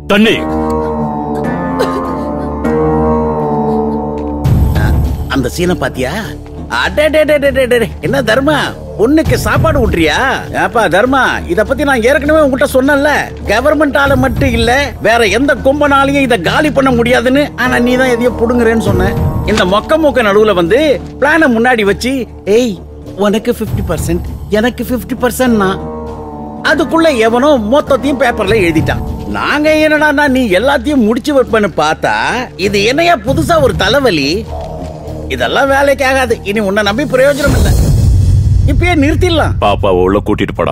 தண்ணி அந்த சீனை பாத்தியா அடடடடடடடே. என்ன தர்மா பொண்ணுக்கு சாப்பாடு ஊட்டுறியா ஏப்பா தர்மா இத பத்தி நான் ஏற்கனவே உங்ககிட்ட சொன்னேன்ல கவர்மெண்டால மட்டும் இல்ல வேற எந்த கும்பனாலையும் இத காலி பண்ண முடியாதுன்னு ஆனா நீ தான் எதையோ புடுங்குறேன்னு சொன்ன இந்த மொக்க மொக்க நடுவுல வந்து பிளான முன்னாடி வச்சு ஏய் உனக்கு 50% பர்சன்ட் எனக்கு 50% பர்சன்ட்னா அதுக்குள்ள எவனோ மொத்தத்தையும் பேப்பர்ல எழுதிட்டான் நாங்க என்னடா நீ எல்லாத்தையும் முடிச்சு வைப்பேன்னு பார்த்தா இது என்னையா புதுசா ஒரு தலைவலி இதெல்லாம் வேலைக்கு ஆகாது இனி உன்னை நம்பி பிரயோஜனம் இல்லை இப்பயே நிறுத்திடலாம் பாப்பாவை உள்ள கூட்டிட்டு போடா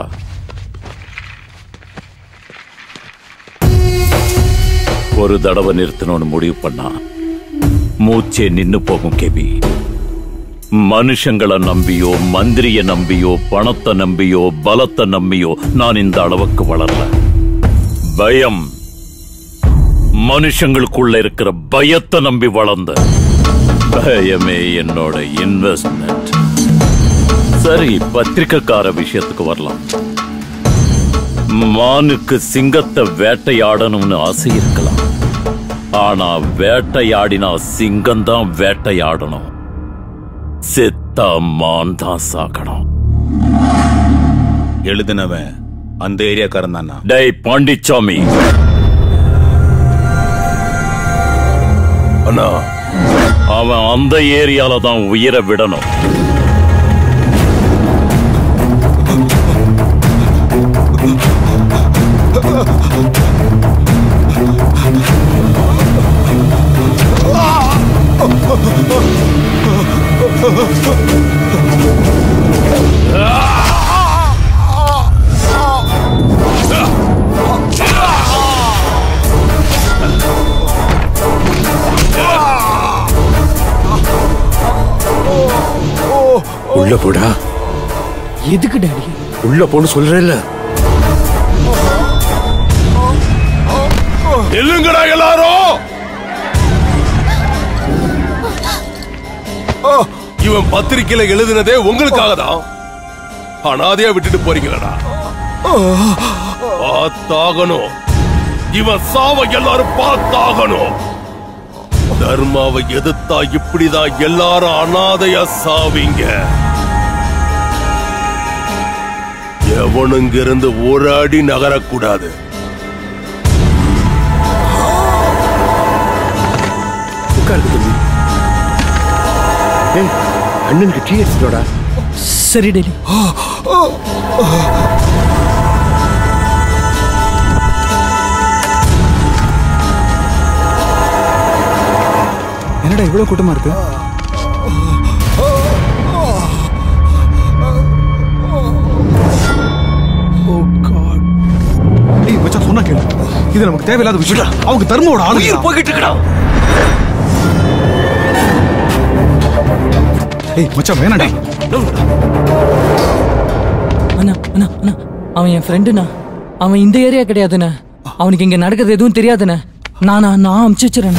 ஒரு தடவை நிறுத்தணும்னு முடிவு பண்ணா மூச்சே நின்னு போகும் கேபி மனுஷங்களை நம்பியோ மந்திரிய நம்பியோ பணத்தை நம்பியோ பலத்தை நம்பியோ நான் இந்த அளவுக்கு வளரல பயம் மனுஷங்களுக்குள்ள இருக்கிற பயத்தை நம்பி வளர்ந்த பயமே என்னோட இன்வெஸ்ட்மெண்ட் சரி பத்திரிக்கைக்கார விஷயத்துக்கு வரலாம் மானுக்கு சிங்கத்தை வேட்டையாடணும்னு ஆசை இருக்கலாம் ஆனா வேட்டையாடினா சிங்கம் தான் வேட்டையாடணும் செத்தா மான் தான் சாகணும் எழுதினவன் அந்த ஏரியாக்காரன் தானா டேய் பாண்டிச்சாமி அண்ணா அவன் அந்த ஏரியால தான் உயிரை விடணும் உள்ள போடா எதுக்கு டாடி உள்ள போன்னு சொல்றேன்ல இல்லுங்கடா எல்லாரும் ஆ, இவன் பத்திரிக்கையில எழுதினதே உங்களுக்காக தான் அனாதையா விட்டுட்டு போறீங்களடா பார்த்தாகணும் இவன் சாவ எல்லாரும் பார்த்தாகணும் தர்மாவை எதிர்த்தா இப்படிதான் எல்லாரும் அனாதையா சாவீங்க எவனுங்க இருந்து ஒரு அடி நகரக்கூடாது உட்காருங்க தம்பி ஏய் அண்ணனுக்கு டீ எடுத்துடா சரி டேடி என்னடா இவ்வளவு கூட்டமா இருக்கு ஓ காட் ஏய் மச்சான் சொன்னா கேளு இது நமக்கு தேவையில்லாத விஷயம் அவங்க தர்மோட ஆளு உயிர் போய்கிட்டு இருக்கடா ஏய் மச்சான் வேணாடா அண்ணா அண்ணா அண்ணா அவன் என் ஃப்ரெண்டுண்ணா அவன் இந்த ஏரியா கிடையாதுண்ணே அவனுக்கு இங்க நடக்கிறது எதுவும் தெரியாதுண்ணே நானா நான் அமுச்சு வச்சிடறேன்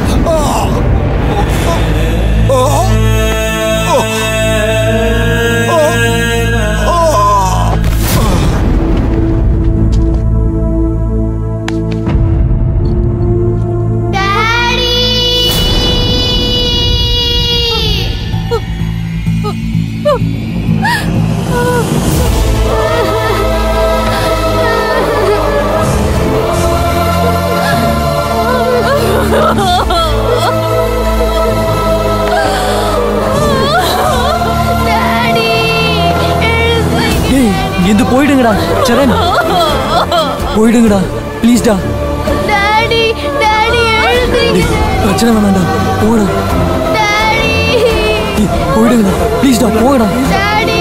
ஏய் இங்கிருந்து போயிடுங்கடா சரண் போயிடுங்கடா ப்ளீஸ்டா டாடி டாடி எழுதுறீங்க பிரச்சனை வேணாம்டா போடா டாடி ஏய், போயிடுங்கடா ப்ளீஸ்டா போடா டாடி